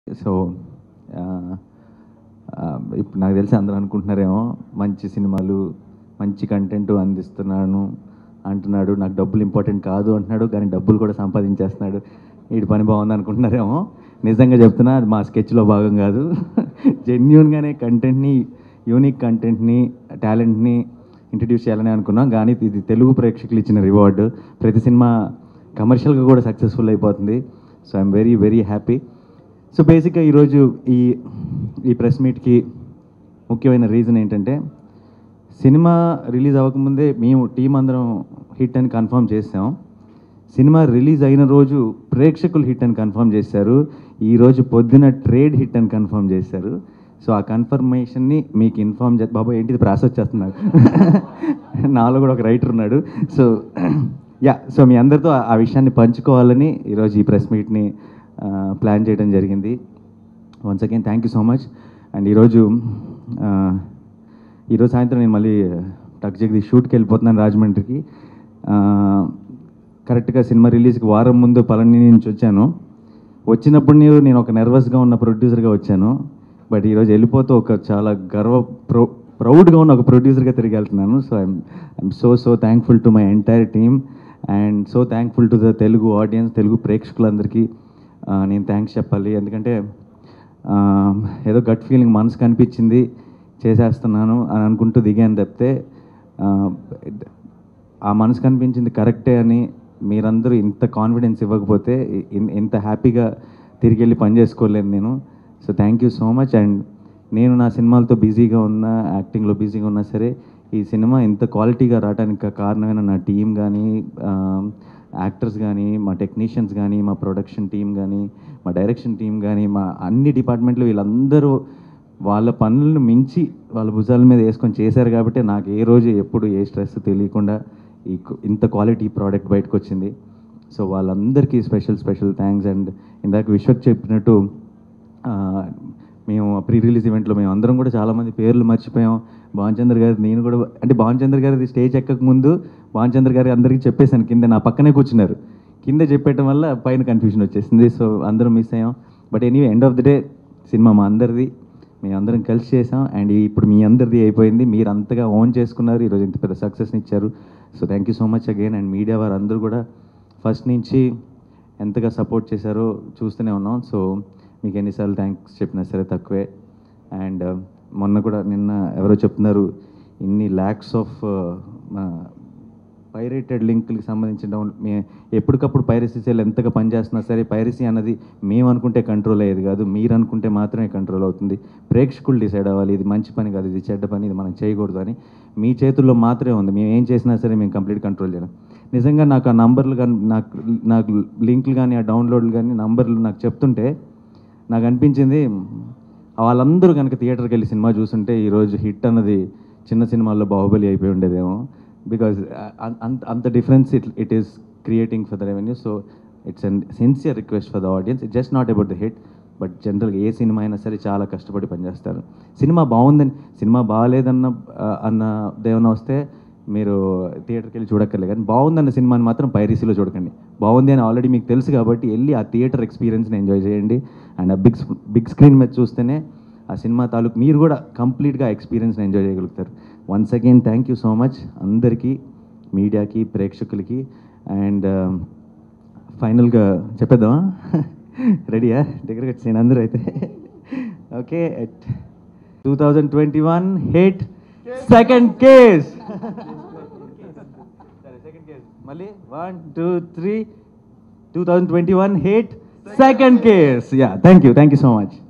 so ఇప్పుడు నాకు తెలిసి అందరూ అనుకుంటున్నారేమో మంచి సినిమాలు మంచి కంటెంట్ అందిస్తున్నాను అంటున్నాడు నాకు డబ్బులు ఇంపార్టెంట్ కాదు అంటున్నాడు కానీ డబ్బులు కూడా సంపాదించేస్తున్నాడు వీడి పని బాగుంది అనుకుంటున్నారేమో నిజంగా చెప్తున్నా అది మా స్కెచ్లో భాగం కాదు జెన్యున్గానే కంటెంట్ని యూనిక్ కంటెంట్ని టాలెంట్ని ఇంట్రడ్యూస్ చేయాలని అనుకున్నాం కానీ ఇది తెలుగు ప్రేక్షకులు ఇచ్చిన రివార్డు ప్రతి సినిమా కమర్షియల్గా కూడా సక్సెస్ఫుల్ అయిపోతుంది so I'm very very happy so బేసిక్గా ఈరోజు ఈ ఈ ప్రెస్ మీట్కి ముఖ్యమైన రీజన్ ఏంటంటే సినిమా రిలీజ్ అవ్వకముందే మేము టీం అందరం హిట్ అని కన్ఫర్మ్ చేసాం సినిమా రిలీజ్ అయిన రోజు ప్రేక్షకులు హిట్ అని కన్ఫర్మ్ చేశారు ఈరోజు పొద్దున ట్రేడ్ హిట్ అని కన్ఫర్మ్ చేశారు సో ఆ కన్ఫర్మేషన్ని మీకు ఇన్ఫార్మ్ చే బాబా ఏంటిది ప్రాసెస్ వచ్చేస్తున్నారు నాలో కూడా ఒక రైటర్ ఉన్నాడు సో యా సో మీ అందరితో ఆ- ఆ విషయాన్ని పంచుకోవాలని ఈరోజు ఈ ప్రెస్ మీట్ని ప్లాన్ చేయడం జరిగింది once again thank you so much and ఈరోజు ఆ, ఈరోజు సాయంత్రం నేను మళ్ళీ టక్ జగదీష్ షూట్కి వెళ్ళిపోతున్నాను రాజమండ్రికి ఆ, కరెక్ట్గా సినిమా రిలీజ్కి వారం ముందు పళని నుంచి వచ్చాను వచ్చినప్పుడు నేను నేను ఒక నర్వస్గా ఉన్న ప్రొడ్యూసర్గా వచ్చాను బట్ ఈరోజు వెళ్ళిపోతూ ఒక చాలా గర్వ ప్రౌ ప్రౌడ్గా ఉన్న ఒక ప్రొడ్యూసర్గా తిరిగి వెళ్తున్నాను so I'm I'm so so thankful to my entire team and so thankful to the Telugu audience Telugu ప్రేక్షకులందరికీ ఆ, నేను థ్యాంక్స్ చెప్పాలి ఎందుకంటే ఆ, ఏదో గట్ ఫీలింగ్ మనసు కనిపించింది చేసేస్తున్నాను అని అనుకుంటూ దిగాను తప్పితే ఆ, ఆ మనసు కనిపించింది కరెక్టే అని మీరందరూ ఇంత కాన్ఫిడెన్స్ ఇవ్వకపోతే ఇన్- ఇంత హ్యాపీగా తిరిగి వెళ్ళి పని చేసుకోలేను నేను so thank you so much and నేను నా సినిమాలతో బిజీగా ఉన్నా యాక్టింగ్లో బిజీగా ఉన్నా సరే ఈ సినిమా ఇంత క్వాలిటీగా రావడానికి కారణమైన నా టీం కానీ యాక్టర్స్ కానీ మా టెక్నీషియన్స్ కానీ మా ప్రొడక్షన్ టీం కానీ మా డైరెక్షన్ టీం కానీ మా అన్ని డిపార్ట్మెంట్లు వీళ్ళందరూ వాళ్ళ పనులను మించి వాళ్ళ భుజాల మీద వేసుకొని చేశారు కాబట్టి నాకు ఏ రోజు ఎప్పుడు ఏ స్ట్రెస్ తెలియకుండా ఈ కు- ఇంత క్వాలిటీ ప్రోడక్ట్ బయటకు వచ్చింది సో వాళ్ళందరికీ స్పెషల్ స్పెషల్ థ్యాంక్స్ అండ్ ఇందాక విశ్వక్ చెప్పినట్టు ఆ, మేము ప్రీ రిలీజ్ ఈవెంట్లో మేము అందరం కూడా చాలామంది పేర్లు మర్చిపోయాం భానుచంద్ర గారి నేను కూడా అంటే భానుచంద్ర గారి స్టేజ్ ఎక్కక ముందు భానుచంద్ర గారి అందరికీ చెప్పేశాను కింద నా పక్కనే కూర్చున్నారు కింద చెప్పేయటం వల్ల పైన కన్ఫ్యూజన్ వచ్చేసింది సో అందరం మిస్ అయ్యాం but anyway end of the day సినిమా మా అందరిది మేము అందరం కలిసి చేసాం అండ్ ఇప్పుడు మీ అందరిది అయిపోయింది మీరు అంతగా ఓన్ చేసుకున్నారు ఈరోజు ఇంత పెద్ద సక్సెస్ని ఇచ్చారు so thank you so much again and media వారు అందరూ కూడా ఫస్ట్ నుంచి ఎంతగా సపోర్ట్ చేశారో చూస్తూనే ఉన్నాం సో మీకు ఎన్నిసార్లు థ్యాంక్స్ చెప్పినా సరే తక్కువే అండ్ మొన్న కూడా నిన్న ఎవరో చెప్తున్నారు ఇన్ని ల్యాక్స్ ఆఫ్ పైరేటెడ్ లింక్కి సంబంధించిన డౌన్ మే ఎప్పటికప్పుడు పైరసీ సేల్ ఎంతగా పనిచేస్తున్నా సరే పైరసీ అన్నది మేము అనుకుంటే కంట్రోల్ అయ్యేది కాదు మీరు అనుకుంటే మాత్రమే కంట్రోల్ అవుతుంది ప్రేక్షకులు డిసైడ్ అవ్వాలి ఇది మంచి పని కాదు ఇది చెడ్డ పని ఇది మనం చేయకూడదు అని మీ చేతుల్లో మాత్రమే ఉంది మేము ఏం చేసినా సరే మేము కంప్లీట్ కంట్రోల్ చేయలేం నిజంగా నాకు ఆ నంబర్లు కానీ నాకు నాకు లింకులు కానీ ఆ డౌన్లోడ్లు కానీ నంబర్లు నాకు చెప్తుంటే నాకు అనిపించింది వాళ్ళందరూ కనుక థియేటర్కి వెళ్ళి సినిమా చూస్తుంటే ఈరోజు హిట్ అన్నది చిన్న సినిమాల్లో బాహుబలి అయిపోయి ఉండేదేమో బికాజ్ అంత అంత difference it it is creating for the revenue so it's an sincere request for the audience it just not about the hit but జనరల్గా ఏ సినిమా అయినా సరే చాలా కష్టపడి పనిచేస్తారు సినిమా బాగుందని సినిమా బాగాలేదన్న ఆ, అన్న దేవన వస్తే మీరు థియేటర్కి వెళ్ళి చూడక్కర్లేదు కానీ బాగుందన్న సినిమాని మాత్రం పైరసీలో చూడకండి బాగుంది అని ఆల్రెడీ మీకు తెలుసు కాబట్టి వెళ్ళి ఆ థియేటర్ ఎక్స్పీరియన్స్ని ఎంజాయ్ చేయండి అండ్ ఆ బిగ్ బిగ్ స్క్రీన్ మీద చూస్తేనే ఆ సినిమా తాలూకు మీరు కూడా కంప్లీట్గా ఎక్స్పీరియన్స్ని ఎంజాయ్ చేయగలుగుతారు once again thank you so much అందరికీ మీడియాకి ప్రేక్షకులకి అండ్ ఫైనల్గా చెప్పేద్దామా రెడీయా దగ్గరకు వచ్చేయండి అందరూ అయితే okay two thousand twenty one hit second case మళ్ళీ one two three two thousand twenty one hit second case yeah thank you thank you so much